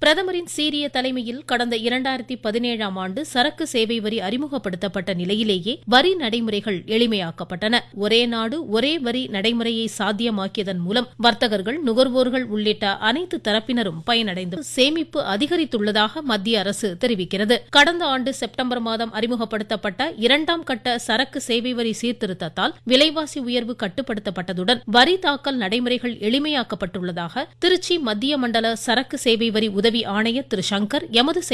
பிரதமரின் சீரிய தலைமையில் கடந்த இரண்டாயிரத்தி பதினேழாம் ஆண்டு சரக்கு சேவை வரி அறிமுகப்படுத்தப்பட்ட நிலையிலேயே வரி நடைமுறைகள் எளிமையாக்கப்பட்டன ஒரே நாடு ஒரே வரி நடைமுறையை சாத்தியமாக்கியதன் மூலம் வர்த்தகர்கள் நுகர்வோர்கள் உள்ளிட்ட அனைத்து தரப்பினரும் பயனடைந்து சேமிப்பு அதிகரித்துள்ளதாக மத்திய அரசு தெரிவிக்கிறது கடந்த ஆண்டு செப்டம்பர் மாதம் அறிமுகப்படுத்தப்பட்ட இரண்டாம் கட்ட சரக்கு சேவை வரி சீர்திருத்தத்தால் விலைவாசி உயர்வு கட்டுப்படுத்தப்பட்டதுடன் வரி தாக்கல் நடைமுறைகள் எளிமையாக்கப்பட்டுள்ளதாக திருச்சி மத்திய மண்டல சரக்கு சேவை வரி உதவி ஆணையர் திரு சங்கர் எமது